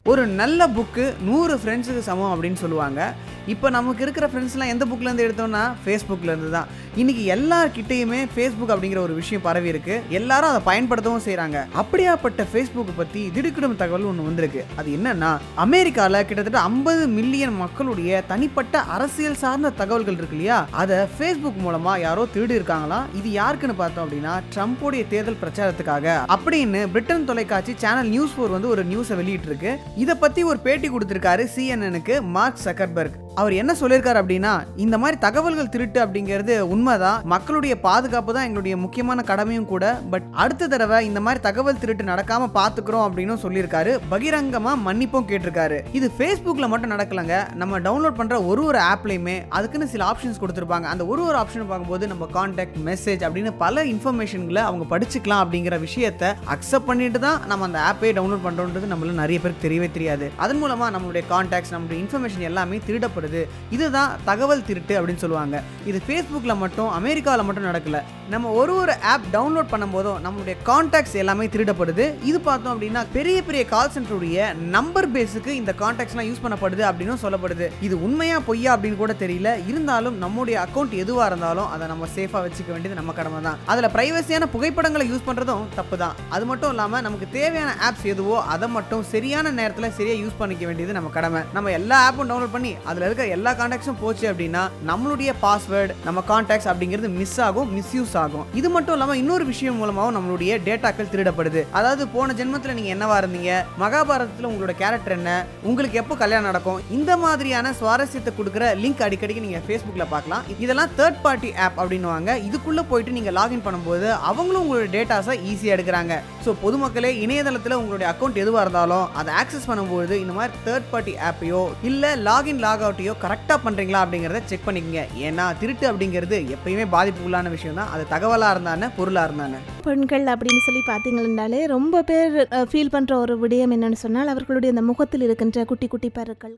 ஒரு நல்ல புக்கு நூறு ஃப்ரெண்ட்ஸுக்கு சமம் அப்படின்னு சொல்லுவாங்க இப்போ நமக்கு இருக்கிற ஃப்ரெண்ட்ஸ்லாம் எந்த புக்லேருந்து எடுத்தோம்னா ஃபேஸ்புக்லேருந்து தான் இன்னைக்கு எல்லார்கிட்டயுமே ஃபேஸ்புக் அப்படிங்கிற ஒரு விஷயம் பரவி இருக்கு எல்லாரும் அதை பயன்படுத்தவும் செய்கிறாங்க அப்படியாப்பட்ட ஃபேஸ்புக்கை பற்றி திடுக்கிடும் தகவல் ஒன்று வந்திருக்கு அது என்னன்னா அமெரிக்காவில் கிட்டத்தட்ட ஐம்பது மில்லியன் மக்களுடைய தனிப்பட்ட அரசியல் சார்ந்த தகவல்கள் இருக்கு இல்லையா அதை ஃபேஸ்புக் மூலமா யாரோ திருடி இருக்காங்களாம் இது யாருக்குன்னு பார்த்தோம் அப்படின்னா ட்ரம்ப்போடைய தேர்தல் பிரச்சாரத்துக்காக அப்படின்னு பிரிட்டன் தொலைக்காட்சி சேனல் நியூஸ் ஃபோர் வந்து ஒரு நியூஸை வெளியிட்டு இருக்கு இதை பத்தி ஒரு பேட்டி கொடுத்திருக்காரு சிஎன்எனுக்கு மார்க் சக்கர்பர்க் அவர் என்ன சொல்லியிருக்காரு அப்படின்னா இந்த மாதிரி தகவல்கள் திருட்டு அப்படிங்கிறது உண்மைதான் மக்களுடைய பாதுகாப்பு தான் எங்களுடைய முக்கியமான கடமையும் கூட பட் அடுத்த தடவை இந்த மாதிரி தகவல் திருட்டு நடக்காம பாத்துக்கிறோம் அப்படின்னு சொல்லியிருக்காரு பகிரங்கமா மன்னிப்பும் கேட்டிருக்காரு இது ஃபேஸ்புக்ல மட்டும் நடக்கலங்க நம்ம டவுன்லோட் பண்ற ஒரு ஒரு ஆப்லயுமே அதுக்குன்னு சில ஆப்ஷன்ஸ் கொடுத்துருப்பாங்க அந்த ஒரு ஒரு ஆப்ஷன் பார்க்கும்போது நம்ம கான்டாக்ட் மெசேஜ் அப்படின்னு பல இன்ஃபர்மேஷன்களை அவங்க படிச்சுக்கலாம் அப்படிங்கிற விஷயத்தை அக்செப்ட் பண்ணிட்டு தான் நம்ம அந்த ஆப்பே டவுன்லோட் பண்றோன்றது நம்மள நிறைய பேருக்கு தெரியவே தெரியாது அதன் மூலமா நம்மளுடைய கான்டாக்ட்ஸ் நம்மளுடைய இன்ஃபர்மேஷன் எல்லாமே திருடப்படுது இதுதான் தகவல் திருட்டு அப்படின்னு சொல்லுவாங்க இது ஃபேஸ்புக்ல மட்டும் அமெரிக்காவில் மட்டும் நடக்கல நம்ம ஒரு ஒரு ஆப் டவுன்லோட் பண்ணும்போதும் நம்மளுடைய கான்டாக்ட்ஸ் எல்லாமே திருடப்படுது இது பார்த்தோம் அப்படின்னா பெரிய பெரிய கால் சென்டருடைய நம்பர் பேஸுக்கு இந்த கான்டாக்ட்ஸ்லாம் யூஸ் பண்ணப்படுது அப்படின்னு சொல்லப்படுது இது உண்மையா பொய்யா அப்படின்னு கூட தெரியல இருந்தாலும் நம்முடைய அக்கௌண்ட் எதுவா இருந்தாலும் அதை நம்ம சேஃபா வச்சுக்க வேண்டியது நம்ம கடமை தான் அதுல பிரைவசியான புகைப்படங்களை யூஸ் பண்றதும் தப்பு தான் அது மட்டும் இல்லாம நமக்கு தேவையான ஆப்ஸ் எதுவோ அதை மட்டும் சரியான நேரத்தில் சரியா யூஸ் பண்ணிக்க வேண்டியது நம்ம கடமை நம்ம எல்லா ஆப்பும் டவுன்லோட் பண்ணி அதுல இருக்க எல்லா கான்டாக்ட்ஸும் போச்சு அப்படின்னா நம்மளுடைய பாஸ்வேர்டு நம்ம கான்டாக்ட்ஸ் அப்படிங்கிறது மிஸ் ஆகும் மிஸ்யூஸ் ஆகும் இது மட்டும் இல்லாம இன்னொரு விஷயம் மூலமாவும் நம்மளுடைய டேட்டாக்கள் திருடப்படுது அதாவது போன ஜென்மத்துல நீங்க என்னவா இருந்தீங்க மகாபாரதத்துல உங்களோட கேரக்டர் என்ன உங்களுக்கு எப்போ கல்யாணம் நடக்கும் இந்த மாதிரியான சுவாரஸ்யத்தை கொடுக்குற லிங்க் அடிக்கடிக்கு நீங்க ஃபேஸ்புக்ல பார்க்கலாம் இதெல்லாம் தேர்ட் பார்ட்டி ஆப் அப்படின்னுவாங்க இதுக்குள்ள போயிட்டு நீங்க லாகின் பண்ணும்போது அவங்களும் உங்களோட டேட்டாஸை ஈஸியா எடுக்கிறாங்க ஸோ பொதுமக்களே இணையதளத்தில் உங்களுடைய அக்கௌண்ட் எதுவாக இருந்தாலும் அதை ஆக்சஸ் பண்ணும்போது இந்த மாதிரி தேர்ட் பார்ட்டி ஆப்பையோ இல்லை லாகின் லாக் அவுட்டையோ கரெக்டாக பண்ணுறீங்களா அப்படிங்கிறத செக் பண்ணிக்கங்க ஏன்னா திருட்டு அப்படிங்கிறது எப்பயுமே பாதிப்புக்குள்ளான விஷயம் தான் அது தகவலாக இருந்தானே பொருளாக இருந்தானே பெண்கள் அப்படின்னு சொல்லி பார்த்தீங்கன்னாலே ரொம்ப பேர் ஃபீல் பண்ணுற ஒரு விடயம் என்னன்னு சொன்னால் அவர்களுடைய அந்த முகத்தில் இருக்கின்ற குட்டி குட்டி பருக்கள்